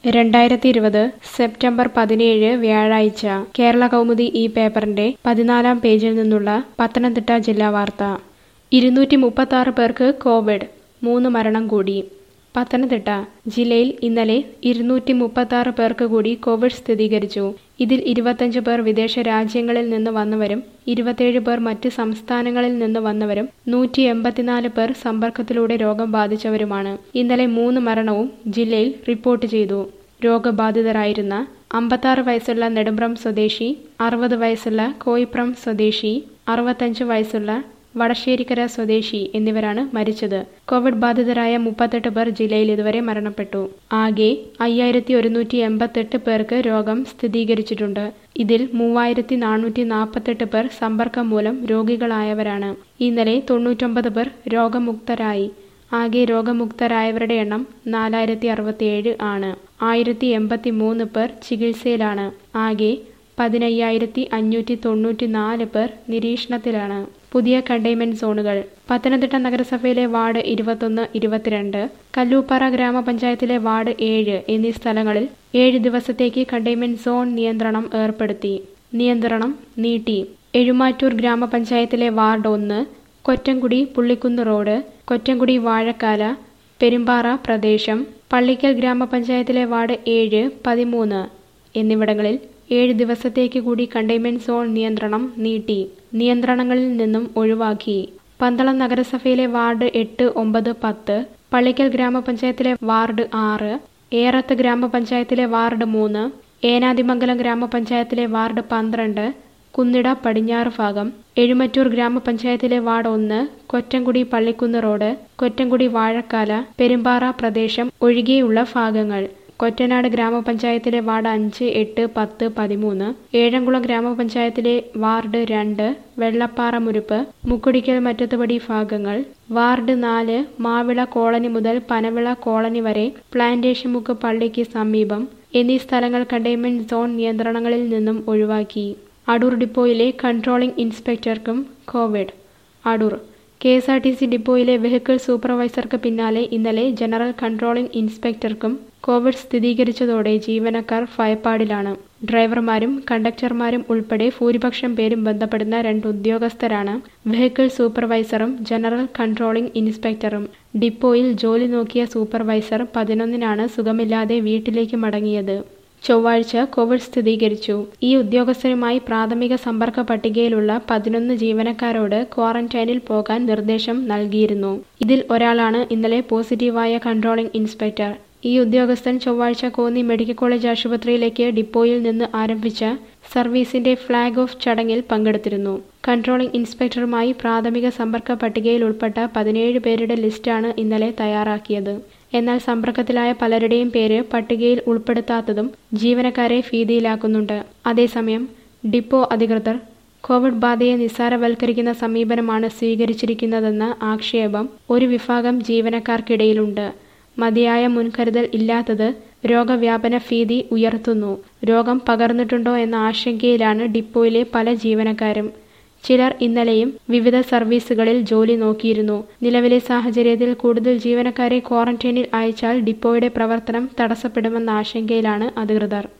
രണ്ടായിരത്തി ഇരുപത് സെപ്റ്റംബർ പതിനേഴ് വ്യാഴാഴ്ച കേരള കൗമുദി ഈ പേപ്പറിന്റെ പതിനാലാം പേജിൽ നിന്നുള്ള പത്തനംതിട്ട ജില്ലാ വാർത്ത ഇരുന്നൂറ്റി മുപ്പത്തി ആറ് പേർക്ക് കോവിഡ് മൂന്ന് മരണം കൂടി പത്തനംതിട്ട ജില്ലയിൽ ഇന്നലെ ഇരുന്നൂറ്റി മുപ്പത്തി ആറ് പേർക്ക് കൂടി കോവിഡ് സ്ഥിരീകരിച്ചു ഇതിൽ ഇരുപത്തഞ്ച് പേർ വിദേശ രാജ്യങ്ങളിൽ നിന്ന് വന്നവരും ഇരുപത്തേഴ് പേർ മറ്റ് സംസ്ഥാനങ്ങളിൽ നിന്ന് വന്നവരും നൂറ്റി എൺപത്തിനാല് പേർ സമ്പർക്കത്തിലൂടെ രോഗം ബാധിച്ചവരുമാണ് ഇന്നലെ മൂന്ന് മരണവും ജില്ലയിൽ റിപ്പോർട്ട് ചെയ്തു രോഗബാധിതരായിരുന്ന അമ്പത്താറ് വയസ്സുള്ള നെടുമ്പ്രം സ്വദേശി അറുപത് വയസ്സുള്ള കോയിപ്രം സ്വദേശി അറുപത്തഞ്ച് വയസ്സുള്ള വടശ്ശേരിക്കര സ്വദേശി എന്നിവരാണ് മരിച്ചത് കോവിഡ് ബാധിതരായ മുപ്പത്തെട്ട് പേർ ജില്ലയിൽ ഇതുവരെ മരണപ്പെട്ടു ആകെ അയ്യായിരത്തി ഒരുന്നൂറ്റി എൺപത്തെട്ട് പേർക്ക് രോഗം സ്ഥിരീകരിച്ചിട്ടുണ്ട് ഇതിൽ മൂവായിരത്തി നാനൂറ്റി നാൽപ്പത്തെട്ട് പേർ സമ്പർക്കം മൂലം രോഗികളായവരാണ് ഇന്നലെ തൊണ്ണൂറ്റൊമ്പത് പേർ രോഗമുക്തരായി ആകെ രോഗമുക്തരായവരുടെ എണ്ണം നാലായിരത്തി അറുപത്തിയേഴ് ആണ് ആയിരത്തി എൺപത്തി മൂന്ന് പേർ ചികിത്സയിലാണ് ആകെ പതിനയ്യായിരത്തി അഞ്ഞൂറ്റി തൊണ്ണൂറ്റി നാല് പേർ നിരീക്ഷണത്തിലാണ് പുതിയ കണ്ടെയ്ൻമെന്റ് സോണുകൾ പത്തനംതിട്ട നഗരസഭയിലെ വാർഡ് ഇരുപത്തൊന്ന് ഇരുപത്തിരണ്ട് കല്ലൂപ്പാറ ഗ്രാമപഞ്ചായത്തിലെ വാർഡ് ഏഴ് എന്നീ സ്ഥലങ്ങളിൽ ഏഴ് ദിവസത്തേക്ക് കണ്ടെയ്ൻമെന്റ് സോൺ നിയന്ത്രണം ഏർപ്പെടുത്തി നിയന്ത്രണം നീട്ടി എഴുമാറ്റൂർ ഗ്രാമപഞ്ചായത്തിലെ വാർഡ് ഒന്ന് കൊറ്റംകുടി പുള്ളിക്കുന്ന് റോഡ് കൊറ്റംകുടി വാഴക്കാല പെരുമ്പാറ പ്രദേശം പള്ളിക്കൽ ഗ്രാമപഞ്ചായത്തിലെ വാർഡ് ഏഴ് പതിമൂന്ന് എന്നിവിടങ്ങളിൽ ഏഴ് ദിവസത്തേക്ക് കൂടി കണ്ടെയ്ൻമെന്റ് സോൺ നിയന്ത്രണം നീട്ടി നിയന്ത്രണങ്ങളിൽ നിന്നും ഒഴിവാക്കി പന്തളം നഗരസഭയിലെ വാർഡ് എട്ട് ഒമ്പത് പത്ത് പള്ളിക്കൽ ഗ്രാമപഞ്ചായത്തിലെ വാർഡ് ആറ് ഏറത്ത് ഗ്രാമപഞ്ചായത്തിലെ വാർഡ് മൂന്ന് ഏനാദിമംഗലം ഗ്രാമപഞ്ചായത്തിലെ വാർഡ് പന്ത്രണ്ട് കുന്നിട പടിഞ്ഞാറ് ഭാഗം എഴുമറ്റൂർ ഗ്രാമപഞ്ചായത്തിലെ വാർഡ് ഒന്ന് കൊറ്റംകുടി പള്ളിക്കുന്ന് റോഡ് കൊറ്റംകുടി വാഴക്കാല പെരുമ്പാറ പ്രദേശം ഒഴികെയുള്ള ഭാഗങ്ങൾ കൊറ്റനാട് ഗ്രാമപഞ്ചായത്തിലെ വാർഡ് അഞ്ച് എട്ട് പത്ത് പതിമൂന്ന് ഏഴംകുളം ഗ്രാമപഞ്ചായത്തിലെ വാർഡ് രണ്ട് വെള്ളപ്പാറ മുരുപ്പ് മുക്കുടിക്കൽ മറ്റത്തുപടി ഭാഗങ്ങൾ വാർഡ് നാല് മാവിള കോളനി മുതൽ പനവിള കോളനി വരെ പ്ലാന്റേഷൻ മുക്ക് പള്ളിക്ക് സമീപം എന്നീ സ്ഥലങ്ങൾ കണ്ടെയ്ൻമെന്റ് സോൺ നിയന്ത്രണങ്ങളിൽ നിന്നും ഒഴിവാക്കി അടൂർ ഡിപ്പോയിലെ കൺട്രോളിംഗ് ഇൻസ്പെക്ടർക്കും Covid Adoor K S R T C ഡിപ്പോയിലെ വെഹിക്കിൾ സൂപ്പർവൈസർക്ക് പിന്നാലെ ഇന്നലെ ജനറൽ കൺട്രോളിംഗ് ഇൻസ്പെക്ടർക്കും കോവിഡ് സ്ഥിരീകരിച്ചതോടെ ജീവനക്കാർ ഭയപ്പാടിലാണ് ഡ്രൈവർമാരും കണ്ടക്ടർമാരും ഉൾപ്പെടെ ഭൂരിപക്ഷം പേരും ബന്ധപ്പെടുന്ന രണ്ട് ഉദ്യോഗസ്ഥരാണ് വെഹിക്കിൾ സൂപ്പർവൈസറും ജനറൽ കൺട്രോളിംഗ് ഇൻസ്പെക്ടറും ഡിപ്പോയിൽ ജോലി നോക്കിയ സൂപ്പർവൈസർ പതിനൊന്നിനാണ് സുഖമില്ലാതെ വീട്ടിലേക്ക് മടങ്ങിയത് ചൊവ്വാഴ്ച കോവിഡ് സ്ഥിരീകരിച്ചു ഈ ഉദ്യോഗസ്ഥരുമായി പ്രാഥമിക സമ്പർക്ക പട്ടികയിലുള്ള പതിനൊന്ന് ജീവനക്കാരോട് ക്വാറന്റൈനിൽ പോകാൻ നിർദ്ദേശം നൽകിയിരുന്നു ഇതിൽ ഒരാളാണ് ഇന്നലെ പോസിറ്റീവായ കൺട്രോളിംഗ് ഇൻസ്പെക്ടർ ഈ ഉദ്യോഗസ്ഥൻ ചൊവ്വാഴ്ച കോന്നി മെഡിക്കൽ കോളേജ് ആശുപത്രിയിലേക്ക് ഡിപ്പോയിൽ നിന്ന് ആരംഭിച്ച സർവീസിന്റെ ഫ്ളാഗ് ഓഫ് ചടങ്ങിൽ പങ്കെടുത്തിരുന്നു കൺട്രോളിംഗ് ഇൻസ്പെക്ടറുമായി പ്രാഥമിക സമ്പർക്ക പട്ടികയിൽ ഉൾപ്പെട്ട പതിനേഴ് പേരുടെ ലിസ്റ്റാണ് ഇന്നലെ തയ്യാറാക്കിയത് എന്നാൽ സമ്പർക്കത്തിലായ പലരുടെയും പേര് പട്ടികയിൽ ഉൾപ്പെടുത്താത്തതും ജീവനക്കാരെ ഭീതിയിലാക്കുന്നുണ്ട് അതേസമയം ഡിപ്പോ അധികൃതർ കോവിഡ് ബാധയെ നിസ്സാരവൽക്കരിക്കുന്ന സമീപനമാണ് സ്വീകരിച്ചിരിക്കുന്നതെന്ന ആക്ഷേപം ഒരു വിഭാഗം ജീവനക്കാർക്കിടയിലുണ്ട് മതിയായ മുൻകരുതൽ ഇല്ലാത്തത് രോഗവ്യാപന ഭീതി ഉയർത്തുന്നു രോഗം പകർന്നിട്ടുണ്ടോ എന്ന ആശങ്കയിലാണ് ഡിപ്പോയിലെ പല ജീവനക്കാരും ചിലർ ഇന്നലെയും വിവിധ സർവീസുകളിൽ ജോലി നോക്കിയിരുന്നു നിലവിലെ സാഹചര്യത്തിൽ കൂടുതൽ ജീവനക്കാരെ ക്വാറന്റൈനിൽ അയച്ചാൽ ഡിപ്പോയുടെ പ്രവർത്തനം തടസ്സപ്പെടുമെന്ന ആശങ്കയിലാണ് അധികൃതർ